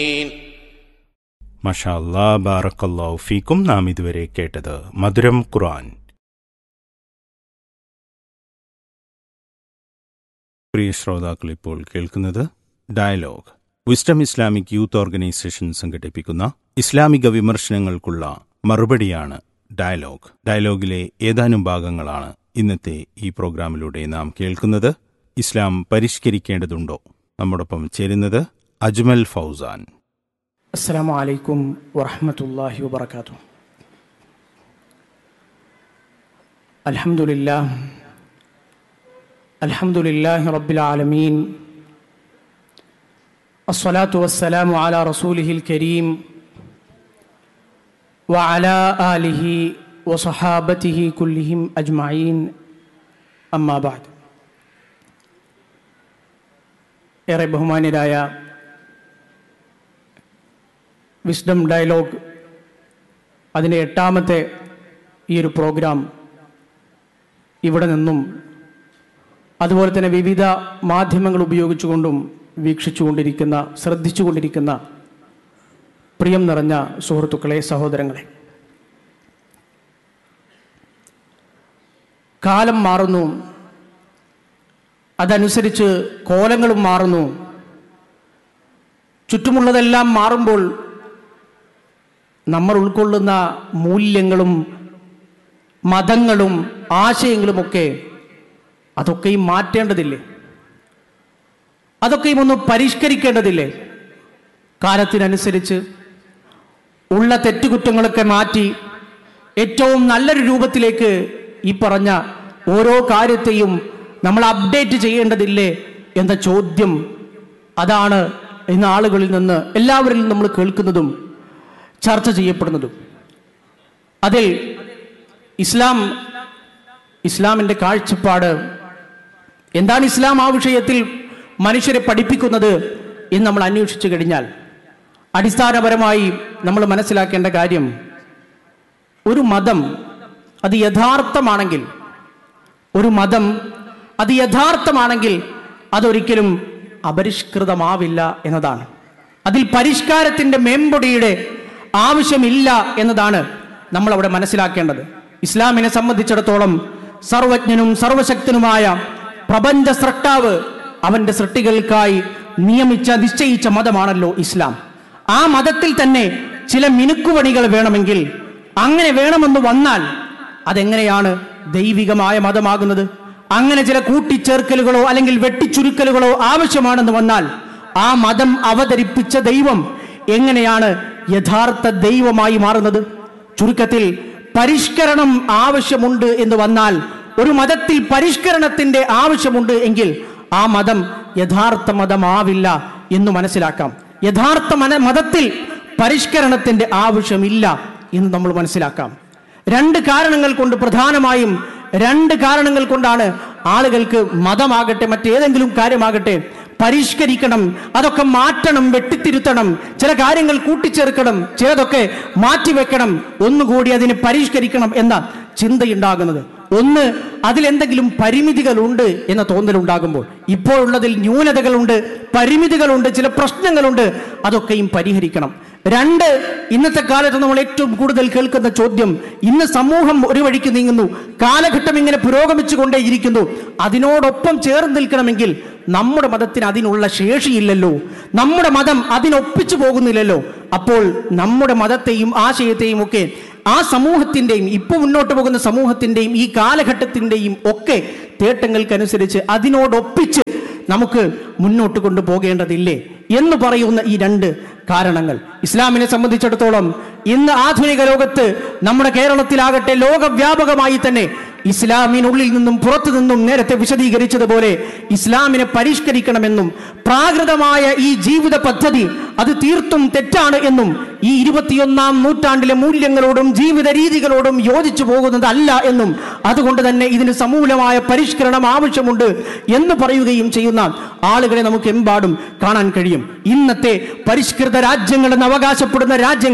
മഷാ അല്ലാ ബാറക്കല്ലാഹു ഫീക്കും നാം ഇതുവരെ കേട്ടത് മധുരം ഖുർആൻ പ്രിയ ശ്രോതാക്കൾ ഇപ്പോൾ കേൾക്കുന്നത് dialogue wisdom Islamic youth organisation സംഘടിപ്പിക്കുന്ന ഇസ്ലാമിക വിമർശനങ്ങൾക്കുള്ള മറുപടിയാണ് ഡയലോഗ് ഡയലോഗിലെ ഏതാനും ഭാഗങ്ങളാണ് ഇന്നത്തെ ഈ പ്രോഗ്രാമിലൂടെ നാം കേൾക്കുന്നത് ഇസ്ലാം പരിഷ്കരിക്കേണ്ടതുണ്ടോ നമ്മോടൊപ്പം ചേരുന്നത് അജ്മൽ ഫൗസാൻ السلام عليكم ورحمة الله وبركاته الحمد لله الحمد لله رب العالمين الصلاة والسلام على رسوله الكريم وعلى آله وصحابته كلهم أجمعين أما بعد ഏറെ ബഹുമാന്യരായ വിസ്ഡം ഡയലോഗ് അതിൻ്റെ എട്ടാമത്തെ ഈ ഒരു പ്രോഗ്രാം ഇവിടെ നിന്നും അതുപോലെ തന്നെ വിവിധ മാധ്യമങ്ങൾ ഉപയോഗിച്ചുകൊണ്ടും വീക്ഷിച്ചുകൊണ്ടിരിക്കുന്ന ശ്രദ്ധിച്ചുകൊണ്ടിരിക്കുന്ന പ്രിയം നിറഞ്ഞ സുഹൃത്തുക്കളെ സഹോദരങ്ങളെ കാലം മാറുന്നു അതനുസരിച്ച് കോലങ്ങളും മാറുന്നു ചുറ്റുമുള്ളതെല്ലാം മാറുമ്പോൾ നമ്മൾ ഉൾക്കൊള്ളുന്ന മൂല്യങ്ങളും മതങ്ങളും ആശയങ്ങളുമൊക്കെ അതൊക്കെയും മാറ്റേണ്ടതില്ലേ അതൊക്കെയും ഒന്ന് പരിഷ്കരിക്കേണ്ടതില്ലേ കാലത്തിനനുസരിച്ച് ഉള്ള തെറ്റുകുറ്റങ്ങളൊക്കെ മാറ്റി ഏറ്റവും നല്ലൊരു രൂപത്തിലേക്ക് ഈ പറഞ്ഞ ഓരോ കാര്യത്തെയും നമ്മൾ അപ്ഡേറ്റ് ചെയ്യേണ്ടതില്ലേ എന്ന ചോദ്യം അതാണ് ഇന്ന് ആളുകളിൽ നിന്ന് എല്ലാവരിലും നമ്മൾ കേൾക്കുന്നതും ചർച്ച ചെയ്യപ്പെടുന്നതും അതിൽ ഇസ്ലാം ഇസ്ലാമിൻ്റെ കാഴ്ചപ്പാട് എന്താണ് ഇസ്ലാം ആ വിഷയത്തിൽ മനുഷ്യരെ പഠിപ്പിക്കുന്നത് എന്ന് നമ്മൾ അന്വേഷിച്ചു കഴിഞ്ഞാൽ അടിസ്ഥാനപരമായി നമ്മൾ മനസ്സിലാക്കേണ്ട കാര്യം ഒരു മതം അത് യഥാർത്ഥമാണെങ്കിൽ ഒരു മതം അത് യഥാർത്ഥമാണെങ്കിൽ അതൊരിക്കലും അപരിഷ്കൃതമാവില്ല എന്നതാണ് അതിൽ പരിഷ്കാരത്തിൻ്റെ മേമ്പൊടിയുടെ ആവശ്യമില്ല എന്നതാണ് നമ്മൾ അവിടെ മനസ്സിലാക്കേണ്ടത് ഇസ്ലാമിനെ സംബന്ധിച്ചിടത്തോളം സർവജ്ഞനും സർവശക്തനുമായ പ്രപഞ്ച സൃഷ്ടാവ് അവന്റെ സൃഷ്ടികൾക്കായി നിയമിച്ച നിശ്ചയിച്ച മതമാണല്ലോ ഇസ്ലാം ആ മതത്തിൽ തന്നെ ചില മിനുക്കുപണികൾ വേണമെങ്കിൽ അങ്ങനെ വേണമെന്ന് വന്നാൽ അതെങ്ങനെയാണ് ദൈവികമായ മതമാകുന്നത് അങ്ങനെ ചില കൂട്ടിച്ചേർക്കലുകളോ അല്ലെങ്കിൽ വെട്ടിച്ചുരുക്കലുകളോ ആവശ്യമാണെന്ന് വന്നാൽ ആ മതം അവതരിപ്പിച്ച ദൈവം എങ്ങനെയാണ് യഥാർത്ഥ ദൈവമായി മാറുന്നത് ചുരുക്കത്തിൽ പരിഷ്കരണം ആവശ്യമുണ്ട് എന്ന് വന്നാൽ ഒരു മതത്തിൽ പരിഷ്കരണത്തിന്റെ ആവശ്യമുണ്ട് എങ്കിൽ ആ മതം യഥാർത്ഥ മതമാവില്ല എന്ന് മനസ്സിലാക്കാം യഥാർത്ഥ മന മതത്തിൽ പരിഷ്കരണത്തിന്റെ ആവശ്യമില്ല എന്ന് നമ്മൾ മനസ്സിലാക്കാം രണ്ട് കാരണങ്ങൾ കൊണ്ട് പ്രധാനമായും രണ്ട് കാരണങ്ങൾ കൊണ്ടാണ് ആളുകൾക്ക് മതമാകട്ടെ മറ്റേതെങ്കിലും കാര്യമാകട്ടെ പരിഷ്കരിക്കണം അതൊക്കെ മാറ്റണം വെട്ടിത്തിരുത്തണം ചില കാര്യങ്ങൾ കൂട്ടിച്ചേർക്കണം ചിലതൊക്കെ മാറ്റിവെക്കണം ഒന്നുകൂടി അതിനെ പരിഷ്കരിക്കണം എന്ന ചിന്തയുണ്ടാകുന്നത് ഒന്ന് അതിലെന്തെങ്കിലും പരിമിതികളുണ്ട് എന്ന തോന്നലുണ്ടാകുമ്പോൾ ഇപ്പോഴുള്ളതിൽ ന്യൂനതകളുണ്ട് പരിമിതികളുണ്ട് ചില പ്രശ്നങ്ങളുണ്ട് അതൊക്കെയും പരിഹരിക്കണം രണ്ട് ഇന്നത്തെ കാലത്ത് നമ്മൾ ഏറ്റവും കൂടുതൽ കേൾക്കുന്ന ചോദ്യം ഇന്ന് സമൂഹം ഒരു വഴിക്ക് നീങ്ങുന്നു കാലഘട്ടം ഇങ്ങനെ പുരോഗമിച്ചു കൊണ്ടേയിരിക്കുന്നു അതിനോടൊപ്പം ചേർന്ന് നിൽക്കണമെങ്കിൽ നമ്മുടെ മതത്തിന് അതിനുള്ള ശേഷിയില്ലല്ലോ നമ്മുടെ മതം അതിനൊപ്പിച്ചു പോകുന്നില്ലല്ലോ അപ്പോൾ നമ്മുടെ മതത്തെയും ആശയത്തെയും ഒക്കെ ആ സമൂഹത്തിൻ്റെയും ഇപ്പോൾ മുന്നോട്ട് പോകുന്ന സമൂഹത്തിൻ്റെയും ഈ കാലഘട്ടത്തിൻ്റെയും ഒക്കെ തേട്ടങ്ങൾക്കനുസരിച്ച് അതിനോടൊപ്പിച്ച് നമുക്ക് മുന്നോട്ട് കൊണ്ടുപോകേണ്ടതില്ലേ എന്ന് പറയുന്ന ഈ രണ്ട് കാരണങ്ങൾ ഇസ്ലാമിനെ സംബന്ധിച്ചിടത്തോളം ഇന്ന് ആധുനിക ലോകത്ത് നമ്മുടെ കേരളത്തിലാകട്ടെ ലോകവ്യാപകമായി തന്നെ ഇസ്ലാമിനുള്ളിൽ നിന്നും പുറത്തു നിന്നും നേരത്തെ വിശദീകരിച്ചതുപോലെ ഇസ്ലാമിനെ പരിഷ്കരിക്കണമെന്നും പ്രാകൃതമായ ഈ ജീവിത പദ്ധതി അത് തീർത്തും തെറ്റാണ് എന്നും ഈ ഇരുപത്തിയൊന്നാം നൂറ്റാണ്ടിലെ മൂല്യങ്ങളോടും ജീവിത രീതികളോടും യോജിച്ചു പോകുന്നതല്ല എന്നും അതുകൊണ്ട് തന്നെ ഇതിന് സമൂലമായ പരിഷ്കരണം ആവശ്യമുണ്ട് എന്ന് പറയുകയും ചെയ്യുന്ന ആളുകളെ നമുക്ക് എമ്പാടും കാണാൻ കഴിയും ഇന്നത്തെ പരിഷ്കൃത രാജ്യങ്ങൾ എന്ന് അവകാശപ്പെടുന്ന രാജ്യങ്ങൾ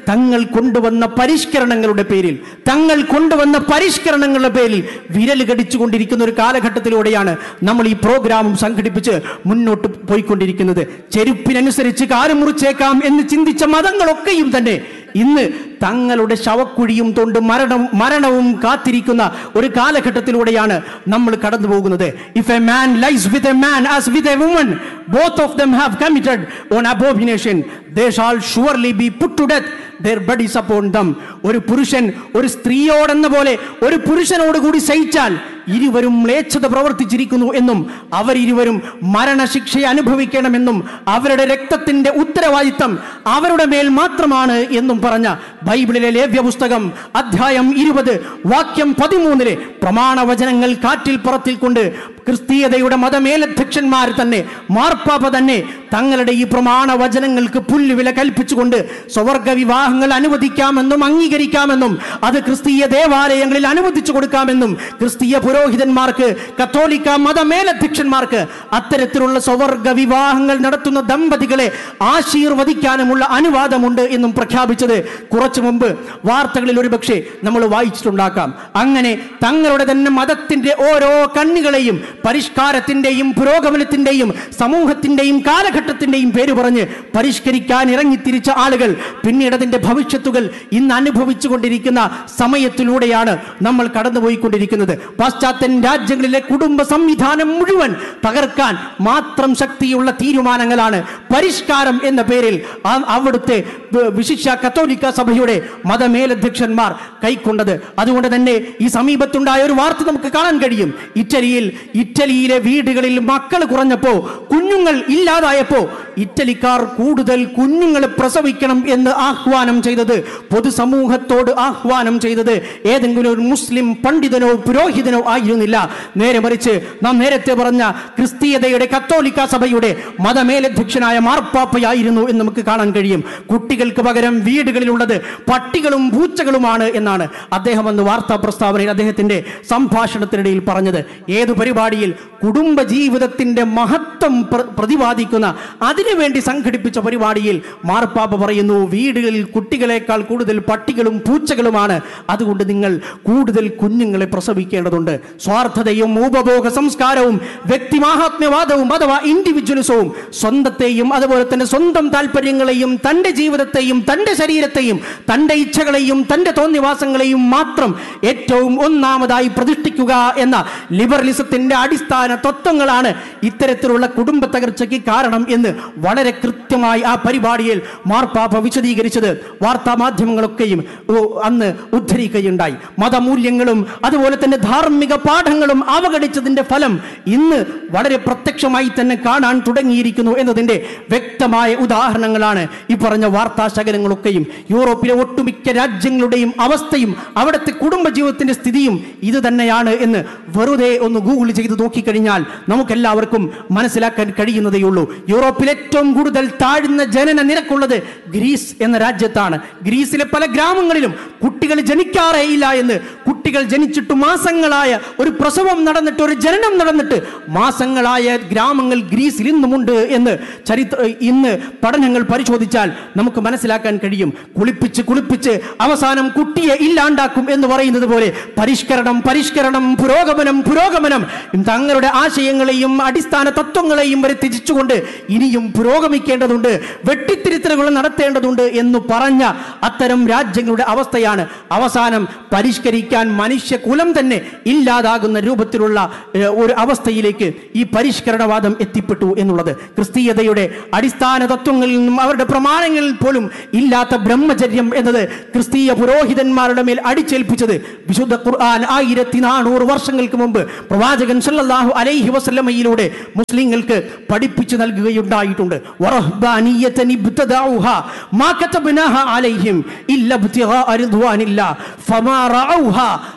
തങ്ങൾ കൊണ്ടുവന്ന പരിഷ്കരണങ്ങളുടെ പേരിൽ തങ്ങൾ കൊണ്ടുവന്ന പരിഷ്കരണങ്ങളുടെ പേരിൽ വിരൽ കടിച്ചുകൊണ്ടിരിക്കുന്ന ഒരു കാലഘട്ടത്തിലൂടെയാണ് നമ്മൾ ഈ പ്രോഗ്രാമും സംഘടിപ്പിച്ച് മുന്നോട്ട് പോയിക്കൊണ്ടിരിക്കുന്നത് ചെരുപ്പിനനുസരിച്ച് കാല് മുറിച്ചേക്കാം എന്ന് ചിന്തിച്ച മതങ്ങളൊക്കെയും തന്നെ ഇന്ന് തങ്ങളുടെ ശവക്കുഴിയും തൊണ്ട് മരണം മരണവും കാത്തിരിക്കുന്ന ഒരു കാലഘട്ടത്തിലൂടെയാണ് നമ്മൾ കടന്നു പോകുന്നത് if a man lies with a man as with a woman both of them have committed an abomination they shall surely be put to death their bodies upon them ഒരു പുരുഷൻ ഒരു സ്ത്രീയോടെന്ന പോലെ ഒരു പുരുഷനോട് കൂടി സഹിച്ചാൽ ഇരുവരും മ്ലേച്ഛത പ്രവർത്തിച്ചിരിക്കുന്നു എന്നും അവരിരുവരും മരണശിക്ഷ അനുഭവിക്കണമെന്നും അവരുടെ രക്തത്തിന്റെ ഉത്തരവാദിത്തം അവരുടെ മേൽ മാത്രമാണ് എന്നും പറഞ്ഞ ബൈബിളിലെ ലേവ്യ പുസ്തകം അധ്യായം ഇരുപത് വാക്യം പതിമൂന്നിലെ പ്രമാണവചനങ്ങൾ കാറ്റിൽ പുറത്തിൽക്കൊണ്ട് ക്രിസ്തീയതയുടെ മതമേലധ്യക്ഷന്മാർ തന്നെ മാർപ്പാപ്പ തന്നെ തങ്ങളുടെ ഈ പ്രമാണ വചനങ്ങൾക്ക് പുല്ലുവില കൽപ്പിച്ചുകൊണ്ട് സ്വവർഗ വിവാഹങ്ങൾ അനുവദിക്കാമെന്നും അംഗീകരിക്കാമെന്നും അത് ക്രിസ്തീയ ദേവാലയങ്ങളിൽ അനുവദിച്ചു കൊടുക്കാമെന്നും ക്രിസ്തീയ പുരോഹിതന്മാർക്ക് കത്തോലിക്ക മതമേലധ്യക്ഷന്മാർക്ക് അത്തരത്തിലുള്ള സ്വവർഗ വിവാഹങ്ങൾ നടത്തുന്ന ദമ്പതികളെ ആശീർവദിക്കാനുമുള്ള അനുവാദമുണ്ട് എന്നും പ്രഖ്യാപിച്ചത് കുറച്ചു മുമ്പ് വാർത്തകളിൽ ഒരുപക്ഷെ നമ്മൾ വായിച്ചിട്ടുണ്ടാക്കാം അങ്ങനെ തങ്ങളുടെ തന്നെ മതത്തിന്റെ ഓരോ കണ്ണികളെയും പരിഷ്കാരത്തിന്റെയും പുരോഗമനത്തിന്റെയും സമൂഹത്തിന്റെയും കാലഘട്ടത്തിന്റെയും പേര് പറഞ്ഞ് പരിഷ്കരിക്കാൻ ഇറങ്ങിത്തിരിച്ച ആളുകൾ പിന്നീട് അതിന്റെ ഭവിഷ്യത്തുകൾ ഇന്ന് അനുഭവിച്ചു കൊണ്ടിരിക്കുന്ന സമയത്തിലൂടെയാണ് നമ്മൾ കടന്നുപോയിക്കൊണ്ടിരിക്കുന്നത് പാശ്ചാത്യൻ രാജ്യങ്ങളിലെ കുടുംബ സംവിധാനം മുഴുവൻ തകർക്കാൻ മാത്രം ശക്തിയുള്ള തീരുമാനങ്ങളാണ് പരിഷ്കാരം എന്ന പേരിൽ ആ- അവിടുത്തെ വ- വിശിഷ്യ കത്തോലിക്ക സഭയുടെ മതമേലധ്യക്ഷന്മാർ കൈക്കൊണ്ടത് അതുകൊണ്ട് തന്നെ ഈ സമീപത്തുണ്ടായ ഒരു വാർത്ത നമുക്ക് കാണാൻ കഴിയും ഇറ്റലിയിൽ ഇറ്റലിയിലെ വീടുകളിൽ മക്കൾ കുറഞ്ഞപ്പോ കുഞ്ഞുങ്ങൾ ഇല്ലാതായപ്പോ ഇറ്റലിക്കാർ കൂടുതൽ കുഞ്ഞുങ്ങളെ പ്രസവിക്കണം എന്ന് ആഹ്വാനം ചെയ്തത് പൊതുസമൂഹത്തോട് ആഹ്വാനം ചെയ്തത് ഏതെങ്കിലും ഒരു മുസ്ലിം പണ്ഡിതനോ പുരോഹിതനോ ആയിരുന്നില്ല നേരെ മറിച്ച് നാം നേരത്തെ പറഞ്ഞ ക്രിസ്തീയതയുടെ കത്തോലിക്ക സഭയുടെ മതമേലധ്യക്ഷനായ മാർപ്പാപ്പയായിരുന്നു എന്ന് നമുക്ക് കാണാൻ കഴിയും കുട്ടികൾക്ക് പകരം വീടുകളിലുള്ളത് പട്ടികളും പൂച്ചകളുമാണ് എന്നാണ് അദ്ദേഹം അന്ന് വാർത്താ പ്രസ്താവനയിൽ അദ്ദേഹത്തിന്റെ സംഭാഷണത്തിനിടയിൽ പറഞ്ഞത് ഏതു പരിപാടിയിൽ കുടുംബ ജീവിതത്തിന്റെ മഹത്വം പ്ര- പ്രതിപാദിക്കുന്ന അതിനുവേണ്ടി സംഘടിപ്പിച്ച പരിപാടിയിൽ മാർപ്പാപ്പ പറയുന്നു വീടുകളിൽ കുട്ടികളെക്കാൾ കൂടുതൽ പട്ടികളും പൂച്ചകളുമാണ് അതുകൊണ്ട് നിങ്ങൾ കൂടുതൽ കുഞ്ഞുങ്ങളെ പ്രസവിക്കേണ്ടതുണ്ട് സ്വാർത്ഥതയും ഉപഭോഗ സംസ്കാരവും വ്യക്തിമാഹാത്മ്യവാദവും അഥവാ ഇൻഡിവിജ്വലിസവും സ്വന്തത്തെയും അതുപോലെ തന്നെ സ്വന്തം താല്പര്യങ്ങളെയും തൻ്റെ ജീവിതത്തെയും തൻ്റെ ശരീരത്തെയും തൻ്റെ ഇച്ഛകളെയും തൻ്റെ തോന്നിവാസങ്ങളെയും മാത്രം ഏറ്റവും ഒന്നാമതായി പ്രതിഷ്ഠിക്കുക എന്ന ലിബറലിസത്തിന്റെ അടിസ്ഥാന തത്വങ്ങളാണ് ഇത്തരത്തിലുള്ള കുടുംബ തകർച്ചയ്ക്ക് കാരണം എന്ന് വളരെ കൃത്യമായി ആ പരിപാടിയിൽ മാർപ്പാപ്പ വിശദീകരിച്ചത് വാർത്താ മാധ്യമങ്ങളൊക്കെയും ഓ, അന്ന് ഉദ്ധരിക്കുകയുണ്ടായി മതമൂല്യങ്ങളും അതുപോലെ തന്നെ ധാർമ്മിക പാഠങ്ങളും അവഗണിച്ചതിന്റെ ഫലം ഇന്ന് വളരെ പ്രത്യക്ഷമായി തന്നെ കാണാൻ തുടങ്ങിയിരിക്കുന്നു എന്നതിന്റെ വ്യക്തമായ ഉദാഹരണങ്ങളാണ് ഈ പറഞ്ഞ വാർത്താ ശകലങ്ങളൊക്കെയും യൂറോപ്പിലെ ഒട്ടുമിക്ക രാജ്യങ്ങളുടെയും അവസ്ഥയും അവിടുത്തെ കുടുംബജീവിതത്തിന്റെ സ്ഥിതിയും ഇത് തന്നെയാണ് എന്ന് വെറുതെ ഒന്ന് ഗൂഗിൾ ചെയ്ത് നോക്കിക്കഴിഞ്ഞാൽ നമുക്കെല്ലാവർക്കും മനസ്സിലാക്കാൻ കഴിയുന്നതേയുള്ളൂ യൂറോപ്പിൽ ഏറ്റവും കൂടുതൽ താഴ്ന്ന ജനന നിരക്കുള്ളത് ഗ്രീസ് എന്ന രാജ്യത്താണ് ഗ്രീസിലെ പല ഗ്രാമങ്ങളിലും കുട്ടികൾ ജനിക്കാറേ ഇല്ല എന്ന് കുട്ടികൾ ജനിച്ചിട്ട് മാസങ്ങളായ ഒരു പ്രസവം നടന്നിട്ട് ഒരു ജനനം നടന്നിട്ട് മാസങ്ങളായ ഗ്രാമങ്ങൾ ഗ്രീസിൽ ഇന്നുമുണ്ട് എന്ന് ചരിത്ര ഇന്ന് പഠനങ്ങൾ പരിശോധിച്ചാൽ നമുക്ക് മനസ്സിലാക്കാൻ കഴിയും കുളിപ്പിച്ച് കുളിപ്പിച്ച് അവസാനം കുട്ടിയെ ഇല്ലാണ്ടാക്കും എന്ന് പറയുന്നത് പോലെ പരിഷ്കരണം പരിഷ്കരണം പുരോഗമനം പുരോഗമനം തങ്ങളുടെ ആശയങ്ങളെയും അടിസ്ഥാന തത്വങ്ങളെയും വരെ ത്യജിച്ചുകൊണ്ട് ഇനിയും പുരോഗമിക്കേണ്ടതുണ്ട് വെട്ടിത്തിരുത്തലുകൾ നടത്തേണ്ടതുണ്ട് എന്ന് പറഞ്ഞ അത്തരം രാജ്യങ്ങളുടെ അവസ്ഥയാണ് അവസാനം പരിഷ്കരിക്കാൻ മനുഷ്യകുലം തന്നെ ഇല്ലാതാകുന്ന രൂപത്തിലുള്ള ഏഹ്, ഒരു അവസ്ഥയിലേക്ക് ഈ പരിഷ്കരണവാദം എത്തിപ്പെട്ടു എന്നുള്ളത് ക്രിസ്തീയതയുടെ അടിസ്ഥാന തത്വങ്ങളിൽ നിന്നും അവരുടെ പ്രമാണങ്ങളിൽ പോലും ഇല്ലാത്ത ബ്രഹ്മചര്യം എന്നത് ക്രിസ്തീയ പുരോഹിതന്മാരുടെ മേൽ അടിച്ചേൽപ്പിച്ചത് വിശുദ്ധ ഖുർആൻ ആയിരത്തി നാനൂറ് വർഷങ്ങൾക്ക് മുമ്പ് പ്രവാചകൻ സല്ലല്ലാഹു അലൈഹി വസല്ലമയിലൂടെ മുസ്ലിങ്ങൾക്ക് പഠിപ്പിച്ചു നൽകുകയുണ്ടായിട്ടുണ്ട് വറഹ്ബാനിയ്യതൻ ഇബ്തദഉഹാ മാ കതബ്നാഹാ അലൈഹിം ഇല്ല ഇബ്തിഗാഅ റിദ്വാനില്ലാ ഫമാ റഅൗഹാ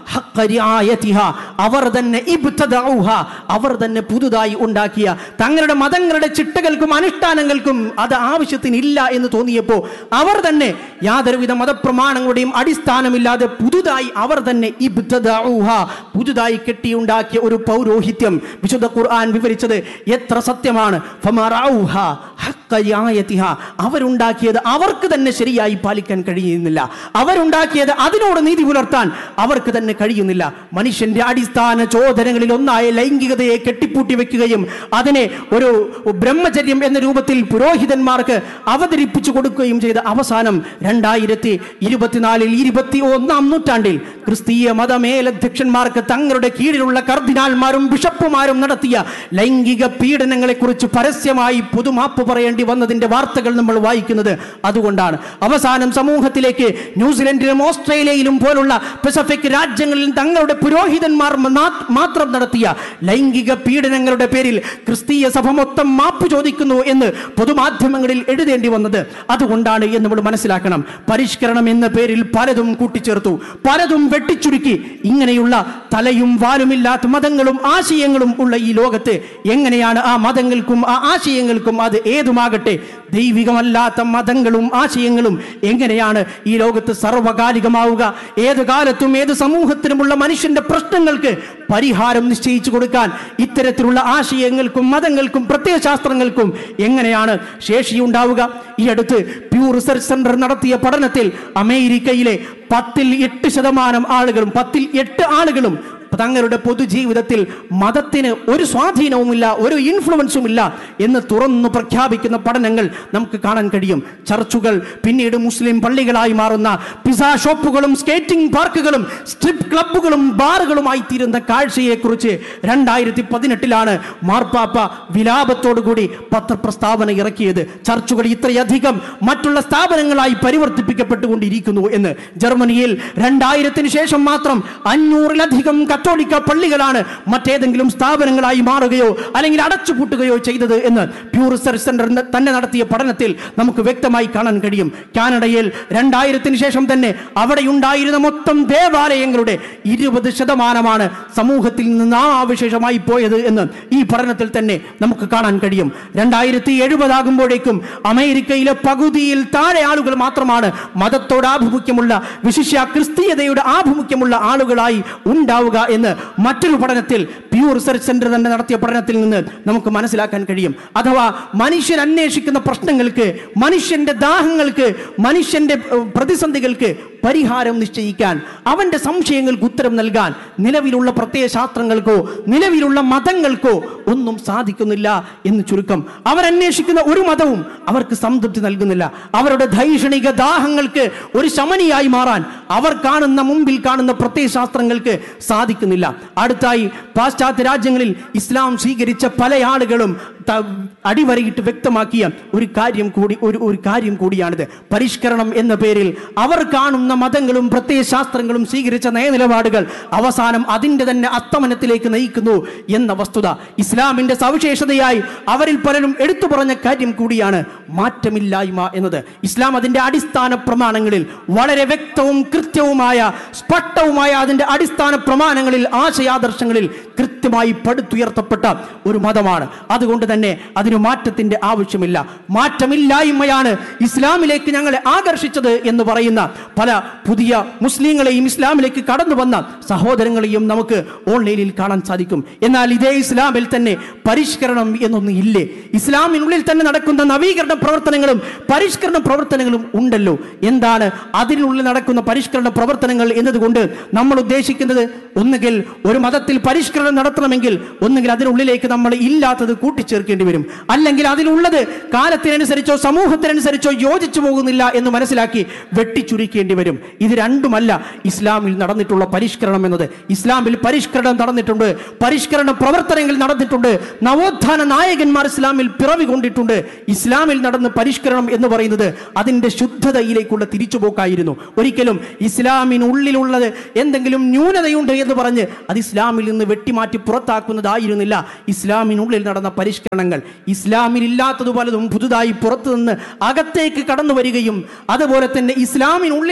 ഹഖ്ക റിആയതിഹ. അവർ തന്നെ ഇബ്തദഉഹ. അവർ തന്നെ പുതുതായി ഉണ്ടാക്കിയ തങ്ങളുടെ മതങ്ങളുടെ ചിട്ടകൾക്കും അനുഷ്ഠാനങ്ങൾക്കും അത് ആവശ്യത്തിനില്ല എന്ന് തോന്നിയപ്പോൾ അവർ തന്നെ യാതൊരുവിധ മതപ്രമാണങ്ങളുടെയും അടിസ്ഥാനമില്ലാതെ പുതുതായി അവർ തന്നെ ഇബ്തദഉഹ. പുതുതായി കെട്ടിയുണ്ടാക്കിയ ഒരു പൗരോഹിത്യം വിശുദ്ധ ഖുർആൻ വിവരിച്ചത് എത്ര സത്യമാണ് ഫമറൗഹ ഹഖ്ക റിആയതിഹ. അവരുണ്ടാക്കിയത് അവർക്ക് തന്നെ ശരിയായി പാലിക്കാൻ കഴിയുന്നില്ല അവരുണ്ടാക്കിയത് അതിനോട് നീതി പുലർത്താൻ അവർക്ക് തന്നെ കഴിയുന്നില്ല മനുഷ്യന്റെ അടിസ്ഥാന ചോദനകളിൽ ഒന്നായ ലൈംഗികതയെ കെട്ടിപ്പൂട്ടി വെക്കുകയും അതിനെ ഒരു ബ്രഹ്മചര്യം എന്ന രൂപത്തിൽ പുരോഹിതന്മാർക്ക് അവതരിപ്പിച്ചു കൊടുക്കുകയും ചെയ്ത അവസാനം രണ്ടായിരത്തി ഇരുപത്തിനാലിൽ ഇരുപത്തി ഒന്നാം നൂറ്റാണ്ടിൽ ക്രിസ്തീയ മതമേലധ്യക്ഷന്മാർക്ക് തങ്ങളുടെ കീഴിലുള്ള കർദിനാൾമാരും ബിഷപ്പുമാരും നടത്തിയ ലൈംഗിക പീഡനങ്ങളെ കുറിച്ച് പരസ്യമായി പൊതുമാപ്പ് പറയേണ്ടി വന്നതിന്റെ വാർത്തകൾ നമ്മൾ വായിക്കുന്നത് അതുകൊണ്ടാണ് അവസാനം സമൂഹത്തിലേക്ക് ന്യൂസിലൻഡിലും ഓസ്ട്രേലിയയിലും പോലുള്ള പസഫിക് രാജ്യങ്ങളിൽ തങ്ങളുടെ പുരോഹിതന്മാർ മാ- മാത്രം നടത്തിയ ലൈംഗിക പീഡനങ്ങളുടെ പേരിൽ ക്രിസ്തീയ സഭ മൊത്തം മാപ്പ് ചോദിക്കുന്നു എന്ന് പൊതുമാധ്യമങ്ങളിൽ എഴുതേണ്ടി വന്നത് അതുകൊണ്ടാണ് എന്ന് നമ്മൾ മനസ്സിലാക്കണം പരിഷ്കരണം എന്ന പേരിൽ പലതും കൂട്ടിച്ചേർത്തു പലതും വെട്ടിച്ചുരുക്കി ഇങ്ങനെയുള്ള തലയും വാലുമില്ലാത്ത മതങ്ങളും ആശയങ്ങളും ഉള്ള ഈ ലോകത്ത് എങ്ങനെയാണ് ആ മതങ്ങൾക്കും ആ ആശയങ്ങൾക്കും അത് ഏതുമാകട്ടെ ദൈവികമല്ലാത്ത മതങ്ങളും ആശയങ്ങളും എങ്ങനെയാണ് ഈ ലോകത്ത് സർവകാലികമാവുക ഏത് കാലത്തും ഏത് സമൂഹത്തിനുമുള്ള മനുഷ്യന്റെ പ്രശ്നങ്ങൾക്ക് പരിഹാരം നിശ്ചയിച്ചു കൊടുക്കാൻ ഇത്തരത്തിലുള്ള ആശയങ്ങൾക്കും മതങ്ങൾക്കും പ്രത്യയശാസ്ത്രങ്ങൾക്കും എങ്ങനെയാണ് ശേഷിയുണ്ടാവുക ഈ അടുത്ത് പ്യൂ റിസർച്ച് സെന്റർ നടത്തിയ പഠനത്തിൽ അമേരിക്കയിലെ പത്തിൽ എട്ട് ശതമാനം ആളുകളും പത്തിൽ എട്ട് ആളുകളും തങ്ങളുടെ പൊതുജീവിതത്തിൽ മതത്തിന് ഒരു സ്വാധീനവുമില്ല ഒരു ഇൻഫ്ലുവൻസും ഇല്ല എന്ന് തുറന്നു പ്രഖ്യാപിക്കുന്ന പഠനങ്ങൾ നമുക്ക് കാണാൻ കഴിയും ചർച്ചുകൾ പിന്നീട് മുസ്ലിം പള്ളികളായി മാറുന്ന പിസ ഷോപ്പുകളും സ്കേറ്റിംഗ് പാർക്കുകളും സ്ട്രിപ്പ് ക്ലബ്ബുകളും ബാറുകളുമായി തീരുന്ന കാഴ്ചയെക്കുറിച്ച് രണ്ടായിരത്തി പതിനെട്ടിലാണ് മാർപ്പാപ്പ വിലാപത്തോടുകൂടി പത്രപ്രസ്താവന ഇറക്കിയത് ചർച്ചുകൾ ഇത്രയധികം മറ്റുള്ള സ്ഥാപനങ്ങളായി പരിവർത്തിപ്പിക്കപ്പെട്ടുകൊണ്ടിരിക്കുന്നു എന്ന് ജർമ്മനിയിൽ രണ്ടായിരത്തിന് ശേഷം മാത്രം അഞ്ഞൂറിലധികം കത്തോലിക്ക പള്ളികളാണ് മറ്റേതെങ്കിലും സ്ഥാപനങ്ങളായി മാറുകയോ അല്ലെങ്കിൽ അടച്ചുപൂട്ടുകയോ ചെയ്തത് എന്ന് പ്യൂ റിസർച്ച് സെന്റർ തന്നെ നടത്തിയ പഠനത്തിൽ നമുക്ക് വ്യക്തമായി കാണാൻ കഴിയും കാനഡയിൽ രണ്ടായിരത്തിന് ശേഷം തന്നെ അവിടെ ഉണ്ടായിരുന്ന മൊത്തം ദേവാലയങ്ങളുടെ ഇരുപത് ശതമാനമാണ് സമൂഹത്തിൽ നിന്ന് നാമാവിശേഷമായി പോയത് എന്ന് ഈ പഠനത്തിൽ തന്നെ നമുക്ക് കാണാൻ കഴിയും രണ്ടായിരത്തി എഴുപതാകുമ്പോഴേക്കും അമേരിക്കയിലെ പകുതിയിൽ താഴെ ആളുകൾ മാത്രമാണ് മതത്തോട് ആഭിമുഖ്യമുള്ള വിശിഷ്യ ക്രിസ്തീയതയുടെ ആഭിമുഖ്യമുള്ള ആളുകളായി ഉണ്ടാവുക എന്ന് മറ്റൊരു പഠനത്തിൽ പ്യൂ റിസർച്ച് സെന്റർ തന്നെ നടത്തിയ പഠനത്തിൽ നിന്ന് നമുക്ക് മനസ്സിലാക്കാൻ കഴിയും അഥവാ മനുഷ്യൻ അന്വേഷിക്കുന്ന പ്രശ്നങ്ങൾക്ക് മനുഷ്യന്റെ ദാഹങ്ങൾക്ക് മനുഷ്യന്റെ ഏഹ്, പ്രതിസന്ധികൾക്ക് പരിഹാരം നിശ്ചയിക്കാൻ അവന്റെ സംശയങ്ങൾക്ക് ഉത്തരം നൽകാൻ നിലവിലുള്ള പ്രത്യയശാസ്ത്രങ്ങൾക്കോ നിലവിലുള്ള മതങ്ങൾക്കോ ഒന്നും സാധിക്കുന്നില്ല എന്ന് ചുരുക്കം അവരന്വേഷിക്കുന്ന ഒരു മതവും അവർക്ക് സംതൃപ്തി നൽകുന്നില്ല അവരുടെ ധൈഷണിക ദാഹങ്ങൾക്ക് ഒരു ശമനിയായി മാറാൻ അവർ കാണുന്ന മുമ്പിൽ കാണുന്ന പ്രത്യയശാസ്ത്രങ്ങൾക്ക് സാധിക്കുന്നില്ല അടുത്തായി പാശ്ചാത്യ രാജ്യങ്ങളിൽ ഇസ്ലാം സ്വീകരിച്ച പല ആളുകളും ത- അടിവരയിട്ട് വ്യക്തമാക്കിയ ഒരു കാര്യം കൂടി ഒരു ഒരു കാര്യം കൂടിയാണിത് പരിഷ്കരണം എന്ന പേരിൽ അവർ കാണുന്ന മതങ്ങളും പ്രത്യയശാസ്ത്രങ്ങളും സ്വീകരിച്ച നയനിലപാടുകൾ അവസാനം അതിൻ്റെ തന്നെ അസ്തമനത്തിലേക്ക് നയിക്കുന്നു എന്ന വസ്തുത ഇസ്ലാമിന്റെ സവിശേഷതയായി അവരിൽ പലരും എടുത്തു പറഞ്ഞ കാര്യം കൂടിയാണ് മാറ്റമില്ലായ്മ എന്നത് ഇസ്ലാം അതിന്റെ അടിസ്ഥാന പ്രമാണങ്ങളിൽ വളരെ വ്യക്തവും കൃത്യവുമായ സ്പഷ്ടവുമായ അതിന്റെ അടിസ്ഥാന പ്രമാണങ്ങളിൽ ആശയാദർശങ്ങളിൽ കൃത്യമായി പടുത്തുയർത്തപ്പെട്ട ഒരു മതമാണ് അതുകൊണ്ട് തന്നെ അതിന് മാറ്റത്തിന്റെ ആവശ്യമില്ല മാറ്റമില്ലായ്മയാണ് ഇസ്ലാമിലേക്ക് ഞങ്ങളെ ആകർഷിച്ചത് എന്ന് പറയുന്ന പല പുതിയ മുസ്ലിങ്ങളെയും ഇസ്ലാമിലേക്ക് കടന്നു വന്ന സഹോദരങ്ങളെയും നമുക്ക് ഓൺലൈനിൽ കാണാൻ സാധിക്കും എന്നാൽ ഇതേ ഇസ്ലാമിൽ തന്നെ പരിഷ്കരണം എന്നൊന്നും ഇല്ലേ ഇസ്ലാമിനുള്ളിൽ തന്നെ നടക്കുന്ന നവീകരണ പ്രവർത്തനങ്ങളും പരിഷ്കരണ പ്രവർത്തനങ്ങളും ഉണ്ടല്ലോ എന്താണ് അതിനുള്ളിൽ നടക്കുന്ന പരിഷ്കരണ പ്രവർത്തനങ്ങൾ എന്നതുകൊണ്ട് നമ്മൾ ഉദ്ദേശിക്കുന്നത് ഒന്നുകിൽ ഒരു മതത്തിൽ പരിഷ്കരണം നടത്തണമെങ്കിൽ ഒന്നുകിൽ അതിനുള്ളിലേക്ക് നമ്മൾ ഇല്ലാത്തത് കൂട്ടിച്ചേർക്കേണ്ടി വരും അല്ലെങ്കിൽ അതിലുള്ളത് കാലത്തിനനുസരിച്ചോ സമൂഹത്തിനനുസരിച്ചോ യോജിച്ചു പോകുന്നില്ല എന്ന് മനസ്സിലാക്കി വെട്ടിച്ചുരുക്കേണ്ടി വരും ഇത് രണ്ടുമല്ല ഇസ്ലാമിൽ നടന്നിട്ടുള്ള പരിഷ്കരണം എന്നത് ഇസ്ലാമിൽ പരിഷ്കരണം നടന്നിട്ടുണ്ട് പരിഷ്കരണ പ്രവർത്തനങ്ങൾ നടന്നിട്ടുണ്ട് നവോത്ഥാന നായകന്മാർ ഇസ്ലാമിൽ പിറവി കൊണ്ടിട്ടുണ്ട് ഇസ്ലാമിൽ നടന്ന പരിഷ്കരണം എന്ന് പറയുന്നത് അതിന്റെ ശുദ്ധതയിലേക്കുള്ള തിരിച്ചുപോക്കായിരുന്നു ഒരിക്കലും ഇസ്ലാമിനുള്ളിലുള്ളത് എന്തെങ്കിലും ന്യൂനതയുണ്ട് എന്ന് പറഞ്ഞ് അത് ഇസ്ലാമിൽ നിന്ന് വെട്ടിമാറ്റി പുറത്താക്കുന്നതായിരുന്നില്ല ഇസ്ലാമിനുള്ളിൽ നടന്ന പരിഷ്കരണങ്ങൾ ഇസ്ലാമിൽ ഇല്ലാത്തത് പലതും പുതുതായി പുറത്തു നിന്ന് അകത്തേക്ക് കടന്നു വരികയും അതുപോലെ തന്നെ ഇസ്ലാമിനുള്ളിൽ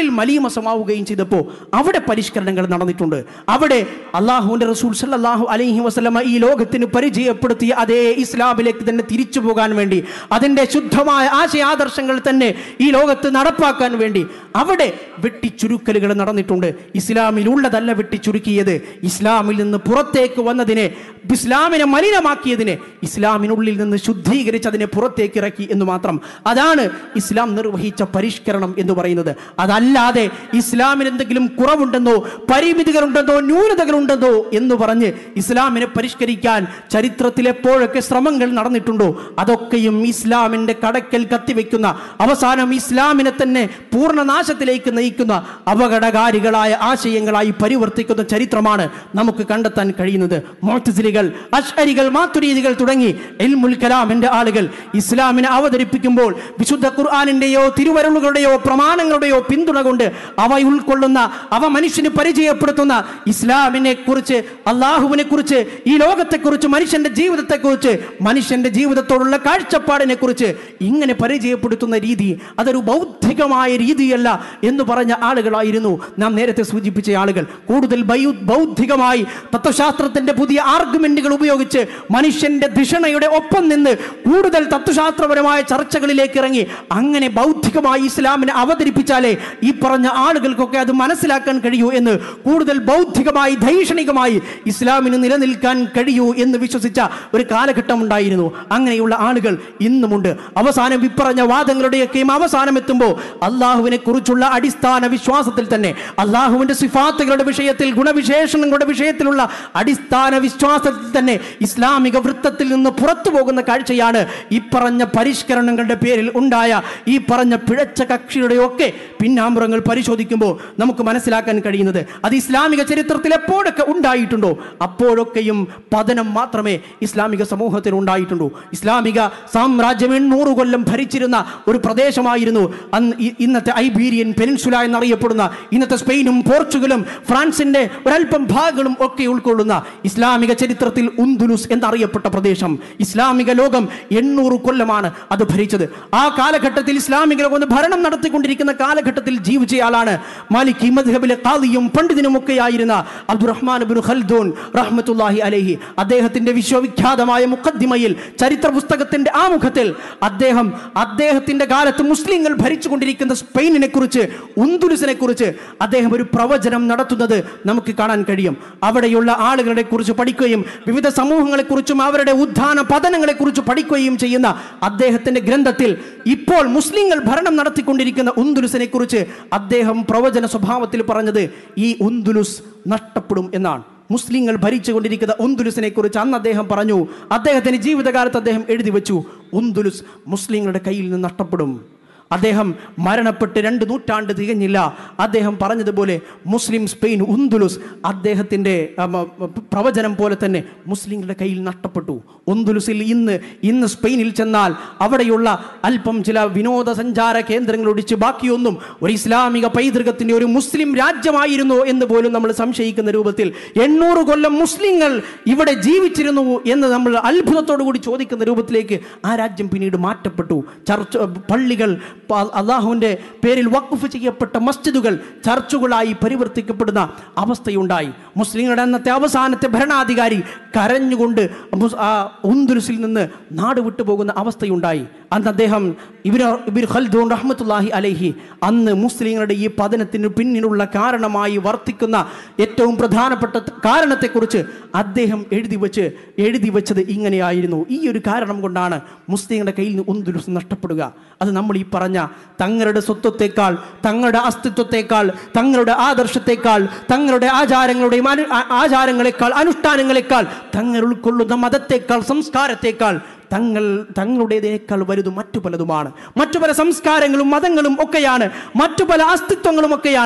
ഉള്ളിൽ മലീമസമാവുകയും ചെയ്തപ്പോൾ അവിടെ പരിഷ്കരണങ്ങൾ നടന്നിട്ടുണ്ട് അവിടെ അള്ളാഹുവിന്റെ റസൂൽ സല്ലല്ലാഹു അലൈഹി വസല്ലമ ഈ ലോകത്തിന് പരിചയപ്പെടുത്തിയ അതേ ഇസ്ലാമിലേക്ക് തന്നെ തിരിച്ചു പോകാൻ വേണ്ടി അതിൻ്റെ ശുദ്ധമായ ആശയാദർശങ്ങൾ തന്നെ ഈ ലോകത്ത് നടപ്പാക്കാൻ വേണ്ടി അവിടെ വെട്ടിച്ചുരുക്കലുകൾ നടന്നിട്ടുണ്ട് ഇസ്ലാമിലുള്ളതല്ല വെട്ടിച്ചുരുക്കിയത് ഇസ്ലാമിൽ നിന്ന് പുറത്തേക്ക് വന്നതിനെ ഇസ്ലാമിനെ മലിനമാക്കിയതിനെ ഇസ്ലാമിനുള്ളിൽ നിന്ന് ശുദ്ധീകരിച്ച് അതിനെ പുറത്തേക്ക് ഇറക്കി എന്ന് മാത്രം അതാണ് ഇസ്ലാം നിർവഹിച്ച പരിഷ്കരണം എന്ന് പറയുന്നത് അതല്ലാതെ ഇസ്ലാമിന് എന്തെങ്കിലും കുറവുണ്ടെന്നോ പരിമിതികളുണ്ടെന്നോ ന്യൂനതകളുണ്ടെന്നോ എന്ന് പറഞ്ഞ് ഇസ്ലാമിനെ പരിഷ്കരിക്കാൻ ചരിത്രത്തിൽ എപ്പോഴൊക്കെ ശ്രമങ്ങൾ നടന്നിട്ടുണ്ടോ അതൊക്കെയും ഇസ്ലാമിന്റെ കടക്കൽ കത്തിവെക്കുന്ന അവസാനം ഇസ്ലാമിനെ തന്നെ പൂർണ്ണനാശത്തിലേക്ക് നയിക്കുന്ന അപകടകാരികളായ ആശയങ്ങളായി പരിവർത്തിക്കുന്ന ചരിത്രമാണ് നമുക്ക് കണ്ടെത്താൻ കഴിയുന്നത് മോത്തസിലികൾ അഷ്അരികൾ മാത്തുരീതികൾ തുടങ്ങി എൽമുൽ കലാമിന്റെ ആളുകൾ ഇസ്ലാമിനെ അവതരിപ്പിക്കുമ്പോൾ വിശുദ്ധ ഖുർആാനിന്റെയോ തിരുവരുളുകളുടെയോ പ്രമാണങ്ങളുടെയോ പിന്തുണ കൊണ്ട് അവ ഉൾക്കൊള്ളുന്ന അവ മനുഷ്യന് പരിചയപ്പെടുത്തുന്ന ഇസ്ലാമിനെ കുറിച്ച് അള്ളാഹുവിനെ കുറിച്ച് ഈ ലോകത്തെക്കുറിച്ച് മനുഷ്യന്റെ ജീവിതത്തെക്കുറിച്ച് മനുഷ്യന്റെ ജീവിതത്തോടുള്ള കാഴ്ചപ്പാടിനെ കുറിച്ച് ഇങ്ങനെ പരിചയപ്പെടുത്തുന്ന രീതി അതൊരു ബൗദ്ധികമായ രീതിയല്ല എന്ന് പറഞ്ഞ ആളുകളായിരുന്നു നാം നേരത്തെ സൂചിപ്പിച്ച ആളുകൾ കൂടുതൽ ബയു- ബൗദ്ധികമായി തത്വശാസ്ത്രത്തിന്റെ പുതിയ ആർഗ്യുമെന്റുകൾ ഉപയോഗിച്ച് മനുഷ്യന്റെ ധിഷണയുടെ ഒപ്പം നിന്ന് കൂടുതൽ തത്വശാസ്ത്രപരമായ ചർച്ചകളിലേക്ക് ഇറങ്ങി അങ്ങനെ ബൗദ്ധികമായി ഇസ്ലാമിനെ അവതരിപ്പിച്ചാലേ ഈ പറഞ്ഞ ആളുകൾക്കൊക്കെ അത് മനസ്സിലാക്കാൻ കഴിയൂ എന്ന് കൂടുതൽ ബൗദ്ധികമായി ധൈഷണികമായി ഇസ്ലാമിന് നിലനിൽക്കാൻ കഴിയൂ എന്ന് വിശ്വസിച്ച ഒരു കാലഘട്ടം ഉണ്ടായിരുന്നു അങ്ങനെയുള്ള ആളുകൾ ഇന്നുമുണ്ട് അവസാനം ഇപ്പറഞ്ഞ വാദങ്ങളുടെയൊക്കെയും അവസാനം എത്തുമ്പോൾ അള്ളാഹുവിനെ കുറിച്ചുള്ള അടിസ്ഥാന വിശ്വാസത്തിൽ തന്നെ അള്ളാഹുവിന്റെ സിഫാത്തുകളുടെ വിഷയത്തിൽ ഗുണവിശേഷണങ്ങളുടെ വിഷയത്തിലുള്ള അടിസ്ഥാന വിശ്വാസത്തിൽ തന്നെ ഇസ്ലാമിക വൃത്തത്തിൽ നിന്ന് പുറത്തു പോകുന്ന കാഴ്ചയാണ് ഈ പറഞ്ഞ പരിഷ്കരണങ്ങളുടെ പേരിൽ ഉണ്ടായ ഈ പറഞ്ഞ പിഴച്ച കക്ഷിയുടെയൊക്കെ പിന്നാമ്പുറങ്ങൾ പരിശോധിക്കുമ്പോൾ നമുക്ക് മനസ്സിലാക്കാൻ കഴിയുന്നത് അത് ഇസ്ലാമിക ചരിത്രത്തിൽ എപ്പോഴൊക്കെ ഉണ്ടായിട്ടുണ്ടോ അപ്പോഴൊക്കെയും പതനം മാത്രമേ ഇസ്ലാമിക സമൂഹത്തിൽ ഉണ്ടായിട്ടുള്ളൂ ഇസ്ലാമിക സാമ്രാജ്യം എണ്ണൂറ് കൊല്ലം ഭരിച്ചിരുന്ന ഒരു പ്രദേശമായിരുന്നു അന്ന് ഇ- ഇന്നത്തെ ഐബീരിയൻ പെനിൻസുല എന്നറിയപ്പെടുന്ന ഇന്നത്തെ സ്പെയിനും പോർച്ചുഗലും ഫ്രാൻസിന്റെ ഒരല്പം ഭാഗങ്ങളും ഒക്കെ ഉൾക്കൊള്ളുന്ന ഇസ്ലാമിക ചരിത്രത്തിൽ ഉന്തുലുസ് എന്നറിയപ്പെട്ട പ്രദേശം ഇസ്ലാമിക ലോകം എണ്ണൂറ് കൊല്ലമാണ് അത് ഭരിച്ചത് ആ കാലഘട്ടത്തിൽ ഇസ്ലാമിക ലോകം ഒന്ന് ഭരണം നടത്തിക്കൊണ്ടിരിക്കുന്ന കാലഘട്ടത്തിൽ ജീവിച്ച ആളാണ് മാലിക് ഈ മദ്ഹബിലെ കാദിയും പണ്ഡിതനുമൊക്കെ ആയിരുന്ന അബ്ദുറഹ്മാൻ ബിൻ ഖൽദൂൻ റഹ്മത്തുല്ലാഹി അലൈഹി അദ്ദേഹത്തിന്റെ വിശ്വവിഖ്യാതമായ മുഖദ്ദിമയിൽ ചരിത്ര പുസ്തകത്തിന്റെ ആമുഖത്തിൽ അദ്ദേഹം അദ്ദേഹത്തിന്റെ കാലത്ത് മുസ്ലിങ്ങൾ ഭരിച്ചുകൊണ്ടിരിക്കുന്ന സ്പെയിനിനെ കുറിച്ച് ഉന്തുലുസിനെ കുറിച്ച് അദ്ദേഹം ഒരു പ്രവചനം നടത്തുന്നത് നമുക്ക് കാണാൻ കഴിയും അവിടെയുള്ള ആളുകളെ കുറിച്ച് പഠിക്കുകയും വിവിധ സമൂഹങ്ങളെ കുറിച്ചും അവരുടെ ഉത്ഥാന പതനങ്ങളെ കുറിച്ച് പഠിക്കുകയും ചെയ്യുന്ന അദ്ദേഹത്തിന്റെ ഗ്രന്ഥത്തിൽ ഇപ്പോൾ മുസ്ലിങ്ങൾ ഭരണം നടത്തിക്കൊണ്ടിരിക്കുന്ന ഉന്തുലുസിനെ കുറിച്ച് അദ്ദേഹം പ്രവചന സ്വഭാവത്തിൽ പറഞ്ഞത് ഈ ഉന്തുലുസ് നഷ്ടപ്പെടും എന്നാണ് മുസ്ലിങ്ങൾ ഭരിച്ചുകൊണ്ടിരിക്കുന്ന ഉന്തുലുസിനെ കുറിച്ച് അന്ന് അദ്ദേഹം പറഞ്ഞു അദ്ദേഹത്തിന്റെ ജീവിതകാലത്ത് അദ്ദേഹം എഴുതി വെച്ചു ഉന്തുലുസ് മുസ്ലിങ്ങളുടെ കയ്യിൽ നിന്ന് നഷ്ടപ്പെടും അദ്ദേഹം മരണപ്പെട്ട് രണ്ട് നൂറ്റാണ്ട് തികഞ്ഞില്ല അദ്ദേഹം പറഞ്ഞതുപോലെ മുസ്ലിം സ്പെയിൻ ഉന്തുലുസ് അദ്ദേഹത്തിൻ്റെ ഉം, ഉം, പ്രവചനം പോലെ തന്നെ മുസ്ലിങ്ങളുടെ കയ്യിൽ നഷ്ടപ്പെട്ടു ഉന്തുലുസിൽ ഇന്ന് ഇന്ന് സ്പെയിനിൽ ചെന്നാൽ അവിടെയുള്ള അല്പം ചില വിനോദസഞ്ചാര കേന്ദ്രങ്ങൾ ഒടിച്ച് ബാക്കിയൊന്നും ഒരു ഇസ്ലാമിക പൈതൃകത്തിൻ്റെ ഒരു മുസ്ലിം രാജ്യമായിരുന്നോ എന്ന് പോലും നമ്മൾ സംശയിക്കുന്ന രൂപത്തിൽ എണ്ണൂറ് കൊല്ലം മുസ്ലിങ്ങൾ ഇവിടെ ജീവിച്ചിരുന്നു എന്ന് നമ്മൾ അത്ഭുതത്തോടു കൂടി ചോദിക്കുന്ന രൂപത്തിലേക്ക് ആ രാജ്യം പിന്നീട് മാറ്റപ്പെട്ടു ചർച്ച പള്ളികൾ പ- അള്ളാഹുവിൻ്റെ പേരിൽ വഖഫ് ചെയ്യപ്പെട്ട മസ്ജിദുകൾ ചർച്ചുകളായി പരിവർത്തിക്കപ്പെടുന്ന അവസ്ഥയുണ്ടായി മുസ്ലിങ്ങളുടെ അന്നത്തെ അവസാനത്തെ ഭരണാധികാരി കരഞ്ഞുകൊണ്ട് മുസ്- ആ ഉന്തുരുസിൽ നിന്ന് നാട് വിട്ടുപോകുന്ന അവസ്ഥയുണ്ടായി അന്ന് അദ്ദേഹം ഇബിൻ ഇബിൻ ഖൽദൂൻ റഹ്മത്തുല്ലാഹി അലൈഹി അന്ന് മുസ്ലിങ്ങളുടെ ഈ പതനത്തിന് പിന്നിലുള്ള കാരണമായി വർത്തിക്കുന്ന ഏറ്റവും പ്രധാനപ്പെട്ട ത- കാരണത്തെക്കുറിച്ച് അദ്ദേഹം എഴുതി വെച്ച് എഴുതി വെച്ചത് ഇങ്ങനെയായിരുന്നു ഈ ഒരു കാരണം കൊണ്ടാണ് മുസ്ലിങ്ങളുടെ കയ്യിൽ നിന്ന് ഉന്തുരുസ് നഷ്ടപ്പെടുക അത് നമ്മൾ ഈ പറഞ്ഞ തങ്ങളുടെ സ്വത്വത്തെക്കാൾ തങ്ങളുടെ അസ്തിത്വത്തെക്കാൾ തങ്ങളുടെ ആദർശത്തെക്കാൾ തങ്ങളുടെ ആചാരങ്ങളുടെയും അനു ആ- ആചാരങ്ങളെക്കാൾ അനുഷ്ഠാനങ്ങളെക്കാൾ തങ്ങൾ ഉൾക്കൊള്ളുന്ന മതത്തെക്കാൾ സംസ്കാരത്തെക്കാൾ തങ്ങൾ തങ്ങളുടേതിനേക്കാൾ വലുത് മറ്റു പലതുമാണ് മറ്റു പല സംസ്കാരങ്ങളും മതങ്ങളും ഒക്കെയാണ് മറ്റു പല അസ്തിത്വങ്ങളും ഒക്കെയാണ്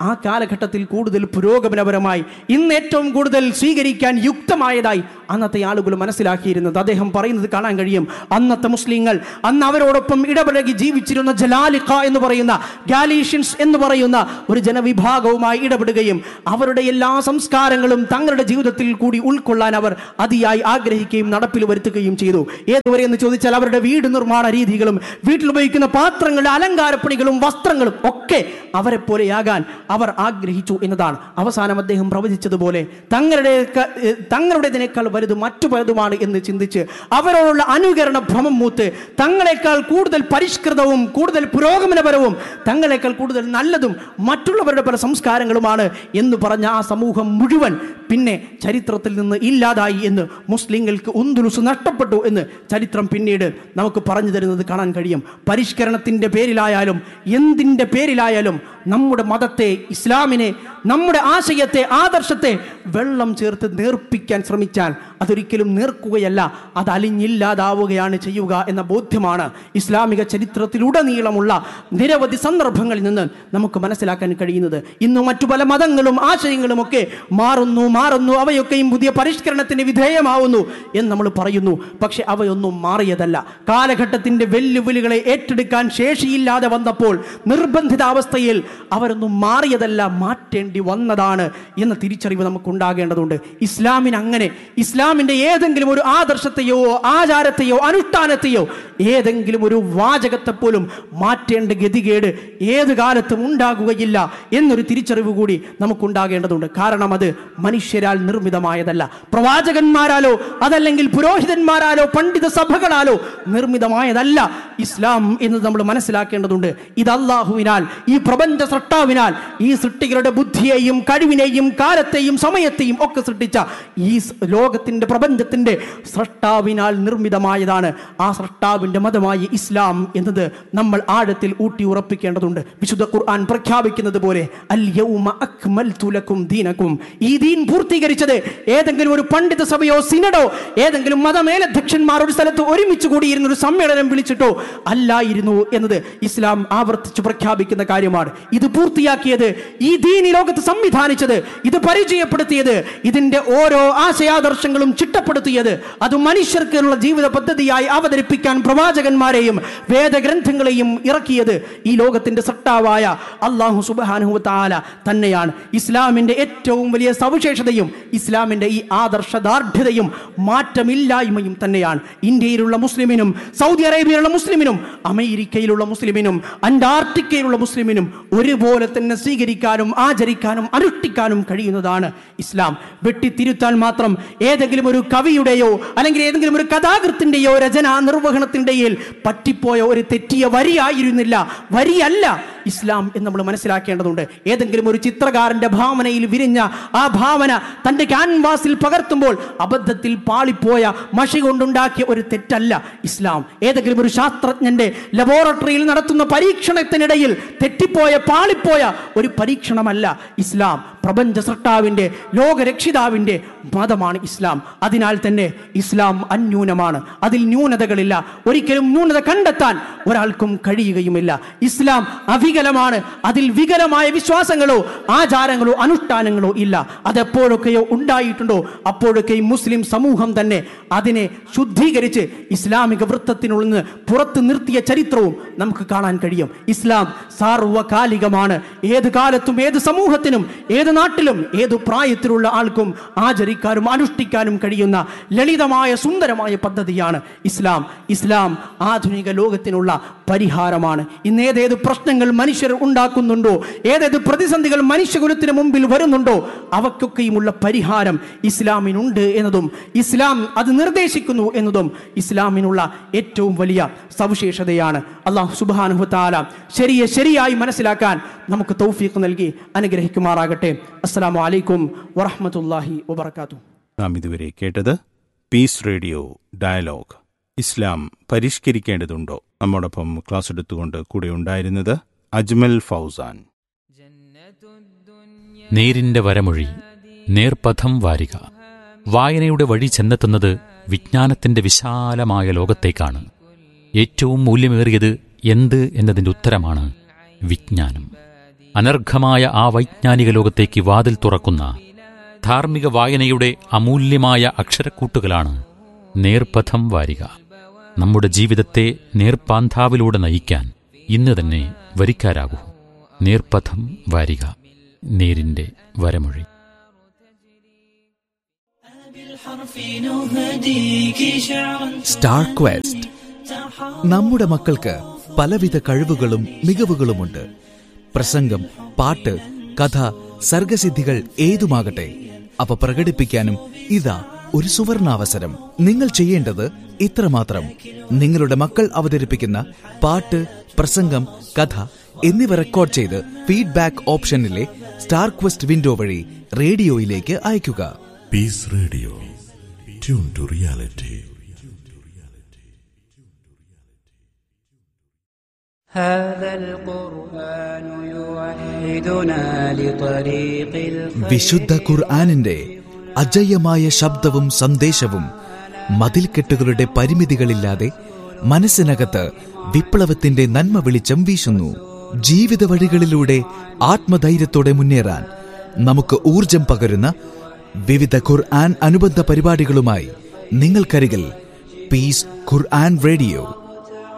ആ കാലഘട്ടത്തിൽ കൂടുതൽ പുരോഗമനപരമായി ഇന്ന് ഏറ്റവും കൂടുതൽ സ്വീകരിക്കാൻ യുക്തമായതായി അന്നത്തെ ആളുകൾ മനസ്സിലാക്കിയിരുന്നത് അദ്ദേഹം പറയുന്നത് കാണാൻ കഴിയും അന്നത്തെ മുസ്ലിങ്ങൾ അന്ന് അവരോടൊപ്പം ഇടപഴകി ജീവിച്ചിരുന്ന ജലാലിഖ എന്ന് പറയുന്ന ഗാലീഷ്യൻസ് എന്ന് പറയുന്ന ഒരു ജനവിഭാഗവുമായി ഇടപെടുകയും അവരുടെ എല്ലാ സംസ്കാരങ്ങളും തങ്ങളുടെ ജീവിതത്തിൽ കൂടി ഉൾക്കൊള്ളാൻ അവർ അതിയായി ആഗ്രഹിക്കുകയും നടപ്പിൽ വരുത്തുകയും ചെയ്തു ഏതുവരെ എന്ന് ചോദിച്ചാൽ അവരുടെ വീട് നിർമ്മാണ രീതികളും വീട്ടിൽ ഉപയോഗിക്കുന്ന പാത്രങ്ങളുടെ അലങ്കാരപ്പണികളും വസ്ത്രങ്ങളും ഒക്കെ അവരെ പോലെയാകാൻ അവർ ആഗ്രഹിച്ചു എന്നതാണ് അവസാനം അദ്ദേഹം പ്രവചിച്ചതുപോലെ തങ്ങളുടെ തങ്ങളുടേതിനേക്കാൾ വലുത് മറ്റു പലതുമാണ് എന്ന് ചിന്തിച്ച് അവരോടുള്ള അനുകരണ ഭ്രമം മൂത്ത് തങ്ങളെക്കാൾ കൂടുതൽ പരിഷ്കൃതവും കൂടുതൽ പുരോഗമനപരവും തങ്ങളെക്കാൾ കൂടുതൽ നല്ലതും മറ്റുള്ളവരുടെ പല സംസ്കാരങ്ങളുമാണ് എന്ന് പറഞ്ഞ ആ സമൂഹം മുഴുവൻ പിന്നെ ചരിത്രത്തിൽ നിന്ന് ഇല്ലാതായി എന്ന് മുസ്ലിങ്ങൾക്ക് ഉന്തുലുസ് നഷ്ടപ്പെട്ടു എന്ന് ചരിത്രം പിന്നീട് നമുക്ക് പറഞ്ഞു തരുന്നത് കാണാൻ കഴിയും പരിഷ്കരണത്തിൻ്റെ പേരിലായാലും എന്തിൻ്റെ പേരിലായാലും നമ്മുടെ മതത്തെ ഇസ്ലാമിനെ നമ്മുടെ ആശയത്തെ ആദർശത്തെ വെള്ളം ചേർത്ത് നേർപ്പിക്കാൻ ശ്രമിച്ചാൽ അതൊരിക്കലും നേർക്കുകയല്ല അത് അലിഞ്ഞില്ലാതാവുകയാണ് ചെയ്യുക എന്ന ബോധ്യമാണ് ഇസ്ലാമിക ചരിത്രത്തിലുടനീളമുള്ള നിരവധി സന്ദർഭങ്ങളിൽ നിന്ന് നമുക്ക് മനസ്സിലാക്കാൻ കഴിയുന്നത് ഇന്ന് മറ്റു പല മതങ്ങളും ആശയങ്ങളും ഒക്കെ മാറുന്നു മാറുന്നു അവയൊക്കെയും പുതിയ പരിഷ്കരണത്തിന് വിധേയമാവുന്നു എന്ന് നമ്മൾ പറയുന്നു പക്ഷെ അവയൊന്നും മാറിയതല്ല കാലഘട്ടത്തിന്റെ വെല്ലുവിളികളെ ഏറ്റെടുക്കാൻ ശേഷിയില്ലാതെ വന്നപ്പോൾ നിർബന്ധിതാവസ്ഥയിൽ അവരൊന്നും മാറിയതല്ല മാറ്റേണ്ടി വന്നതാണ് എന്ന തിരിച്ചറിവ് നമുക്ക് ഉണ്ടാകേണ്ടതുണ്ട് ഇസ്ലാമിന് അങ്ങനെ ഇസ്ലാമിന്റെ ഏതെങ്കിലും ഒരു ആദർശത്തെയോ ആചാരത്തെയോ അനുഷ്ഠാനത്തെയോ ഏതെങ്കിലും ഒരു വാചകത്തെ പോലും മാറ്റേണ്ട ഗതികേട് ഏത് കാലത്തും ഉണ്ടാകുകയില്ല എന്നൊരു തിരിച്ചറിവ് കൂടി നമുക്കുണ്ടാകേണ്ടതുണ്ട് കാരണം അത് മനുഷ്യരാൽ നിർമ്മിതമായതല്ല പ്രവാചകന്മാരാലോ അതല്ലെങ്കിൽ പുരോഹിതന്മാരാലോ പണ്ഡിത സഭകളാലോ നിർമ്മിതമായതല്ല ഇസ്ലാം എന്ന് നമ്മൾ മനസ്സിലാക്കേണ്ടതുണ്ട് ഇത് അള്ളാഹുവിനാൽ ഈ പ്രപഞ്ച സൃഷ്ടാവിനാൽ ഈ സൃഷ്ടികളുടെ ബുദ്ധിയെയും കഴിവിനെയും കാലത്തെയും സമയത്തെയും ഒക്കെ സൃഷ്ടിച്ച ഈ സ് ലോകത്തിന്റെ പ്രപഞ്ചത്തിന്റെ സൃഷ്ടാവിനാൽ നിർമ്മിതമായതാണ് ആ സൃഷ്ടാവിന്റെ മതമായ ഇസ്ലാം എന്നത് നമ്മൾ ആഴത്തിൽ ഊട്ടി ഉറപ്പിക്കേണ്ടതുണ്ട് വിശുദ്ധ ഖുർആൻ പ്രഖ്യാപിക്കുന്നത് പോലെ അൽ യൗമ അക്മൽതു ലക്കും ദീനക്കും ഈ ദീൻ പൂർത്തീകരിച്ചത് ഏതെങ്കിലും ഒരു പണ്ഡിത സഭയോ സിനഡോ ഏതെങ്കിലും മതമേലധ്യക്ഷന്മാർ ഒരു സ്ഥലത്ത് ഒരുമിച്ച് കൂടിയിരുന്ന ഒരു സമ്മേളനം വിളിച്ചിട്ടോ അല്ലായിരുന്നു എന്നത് ഇസ്ലാം ആവർത്തിച്ച് പ്രഖ്യാപിക്കുന്ന കാര്യമാണ് ഇത് പൂർത്തിയാക്കിയത് ഈ ദീൻ ഈ ലോകത്ത് സംവിധാനിച്ചത് ഇത് പരിചയപ്പെടുത്തിയത് ഇതിന്റെ ഓരോ ആശയാദർശങ്ങളും ചിട്ടപ്പെടുത്തിയത് അത് മനുഷ്യർക്കുള്ള ജീവിത പദ്ധതിയായി അവതരിപ്പിക്കാൻ പ്രവാചകന്മാരെയും വേദഗ്രന്ഥങ്ങളെയും ഇറക്കിയത് ഈ ലോകത്തിന്റെ സട്ടാവായ അള്ളാഹു സുബാനുഹു താല തന്നെയാണ് ഇസ്ലാമിന്റെ ഏറ്റവും വലിയ സവിശേഷതയും ഇസ്ലാമിന്റെ ഈ ആദർശദാർഢ്യതയും മാറ്റമില്ലായ്മയും തന്നെയാണ് ഇന്ത്യയിലുള്ള മുസ്ലിമിനും സൗദി അറേബ്യയിലുള്ള മുസ്ലിമിനും അമേരിക്കയിലുള്ള മുസ്ലിമിനും അന്റാർട്ടിക്കയിലുള്ള മുസ്ലിമിനും ഒരുപോലെ തന്നെ സ്വീകരിക്കാനും ആചരിക്കാനും അനുഷ്ഠിക്കാനും കഴിയുന്നതാണ് ഇസ്ലാം വെട്ടിത്തിരുത്താൻ മാത്രം ഏതെങ്കിലും ഒരു കവിയുടെയോ അല്ലെങ്കിൽ ഏതെങ്കിലും ഒരു കഥാകൃത്തിന്റെയോ രചനാ നിർവഹണത്തിൻ്റെയിൽ പറ്റിപ്പോയ ഒരു തെറ്റിയ വരിയായിരുന്നില്ല വരിയല്ല ഇസ്ലാം എന്ന് നമ്മൾ മനസ്സിലാക്കേണ്ടതുണ്ട് ഏതെങ്കിലും ഒരു ചിത്രകാരന്റെ ഭാവനയിൽ വിരിഞ്ഞ ആ ഭാവന തന്റെ ക്യാൻവാസിൽ പകർത്തുമ്പോൾ അബദ്ധത്തിൽ പാളിപ്പോയ മഷി കൊണ്ടുണ്ടാക്കിയ ഒരു തെറ്റല്ല ഇസ്ലാം ഏതെങ്കിലും ഒരു ശാസ്ത്രജ്ഞന്റെ ലബോറട്ടറിയിൽ നടത്തുന്ന പരീക്ഷണത്തിനിടയിൽ തെറ്റിപ്പോയ പാളിപ്പോയ ഒരു പരീക്ഷണമല്ല ഇസ്ലാം പ്രപഞ്ച സൃഷ്ടാവിന്റെ ലോകരക്ഷിതാവിന്റെ മതമാണ് ഇസ്ലാം അതിനാൽ തന്നെ ഇസ്ലാം അന്യൂനമാണ് അതിൽ ന്യൂനതകളില്ല ഒരിക്കലും ന്യൂനത കണ്ടെത്താൻ ഒരാൾക്കും കഴിയുകയുമില്ല ഇസ്ലാം അവികലമാണ് അതിൽ വികലമായ വിശ്വാസങ്ങളോ ആചാരങ്ങളോ അനുഷ്ഠാനങ്ങളോ ഇല്ല അതെപ്പോഴൊക്കെയോ ഉണ്ടായിട്ടുണ്ടോ അപ്പോഴൊക്കെയും മുസ്ലിം സമൂഹം തന്നെ അതിനെ ശുദ്ധീകരിച്ച് ഇസ്ലാമിക വൃത്തത്തിനുള്ളിൽ നിന്ന് പുറത്ത് നിർത്തിയ ചരിത്രവും നമുക്ക് കാണാൻ കഴിയും ഇസ്ലാം സാർവകാലികമാണ് ഏത് കാലത്തും ഏത് സമൂഹത്തിനും ഏത് നാട്ടിലും ഏത് പ്രായത്തിലുള്ള ആൾക്കും ആചരിക്കാനും അനുഷ്ഠിക്കാനും കഴിയുന്ന ലളിതമായ സുന്ദരമായ പദ്ധതിയാണ് ഇസ്ലാം ഇസ്ലാം ആധുനിക ലോകത്തിനുള്ള പരിഹാരമാണ് ഇന്ന് ഏതേത് പ്രശ്നങ്ങൾ മനുഷ്യർ ഉണ്ടാക്കുന്നുണ്ടോ ഏതേത് പ്രതിസന്ധികൾ മനുഷ്യകുലത്തിന് മുമ്പിൽ വരുന്നുണ്ടോ അവക്കൊക്കെയുമുള്ള പരിഹാരം ഇസ്ലാമിനുണ്ട് എന്നതും ഇസ്ലാം അത് നിർദ്ദേശിക്കുന്നു എന്നതും ഇസ്ലാമിനുള്ള ഏറ്റവും വലിയ സവിശേഷതയാണ് അള്ളാഹു സുബാനുഹു താല ശരിയെ ശരിയായി മനസ്സിലാക്കാൻ നമുക്ക് തൗഫീഖ് നൽകി അനുഗ്രഹിക്കുമാറാകട്ടെ അസ്സലാമു അലൈക്കും വറഹ്മത്തുള്ളാഹി വബർക്കാത്തു നാം ഇതുവരെ കേട്ടത് പീസ് റേഡിയോ ഡയലോഗ് ഇസ്ലാം പരിഷ്കരിക്കേണ്ടതുണ്ടോ നമ്മോടൊപ്പം ക്ലാസ് എടുത്തുകൊണ്ട് കൂടെ ഉണ്ടായിരുന്നത് അജ്മൽ ഫൗസാൻ നേരിന്റെ വരമൊഴി നേർപഥം വാരിക വായനയുടെ വഴി ചെന്നെത്തുന്നത് വിജ്ഞാനത്തിന്റെ വിശാലമായ ലോകത്തേക്കാണ് ഏറ്റവും മൂല്യമേറിയത് എന്ത് എന്നതിന്റെ ഉത്തരമാണ് വിജ്ഞാനം അനർഘമായ ആ വൈജ്ഞാനിക ലോകത്തേക്ക് വാതിൽ തുറക്കുന്ന ധാർമ്മിക വായനയുടെ അമൂല്യമായ അക്ഷരക്കൂട്ടുകളാണ് നേർപഥം വാരിക നമ്മുടെ ജീവിതത്തെ നേർപ്പാന്താവിലൂടെ നയിക്കാൻ ഇന്ന് തന്നെ വരിക്കാരാകൂ നേർപഥം വാരിക നേരിന്റെ വരമൊഴി സ്റ്റാർ ക്വസ്റ്റ് നമ്മുടെ മക്കൾക്ക് പലവിധ കഴിവുകളും മികവുകളുമുണ്ട് പ്രസംഗം പാട്ട് കഥ സർഗസിദ്ധികൾ ഏതുമാകട്ടെ അവ പ്രകടിപ്പിക്കാനും ഇതാ ഒരു സുവർണാവസരം നിങ്ങൾ ചെയ്യേണ്ടത് ഇത്രമാത്രം നിങ്ങളുടെ മക്കൾ അവതരിപ്പിക്കുന്ന പാട്ട് പ്രസംഗം കഥ എന്നിവ റെക്കോർഡ് ചെയ്ത് ഫീഡ്ബാക്ക് ഓപ്ഷനിലെ സ്റ്റാർ ക്വസ്റ്റ് വിൻഡോ വഴി റേഡിയോയിലേക്ക് അയയ്ക്കുക Peace Radio. Tune to reality. هذا القرآن يوحدنا لطريق الخير വിശുദ്ധ ഖുർആാനിന്റെ അജയ്യമായ ശബ്ദവും സന്ദേശവും മതിൽക്കെട്ടുകളുടെ പരിമിതികളില്ലാതെ മനസ്സിനകത്ത് വിപ്ലവത്തിന്റെ നന്മ വെളിച്ചം വീശുന്നു ജീവിത വഴികളിലൂടെ ആത്മധൈര്യത്തോടെ മുന്നേറാൻ നമുക്ക് ഊർജം പകരുന്ന വിവിധ ഖുർആൻ അനുബന്ധ പരിപാടികളുമായി നിങ്ങൾക്കരികിൽ പീസ് ഖുർആൻ റേഡിയോ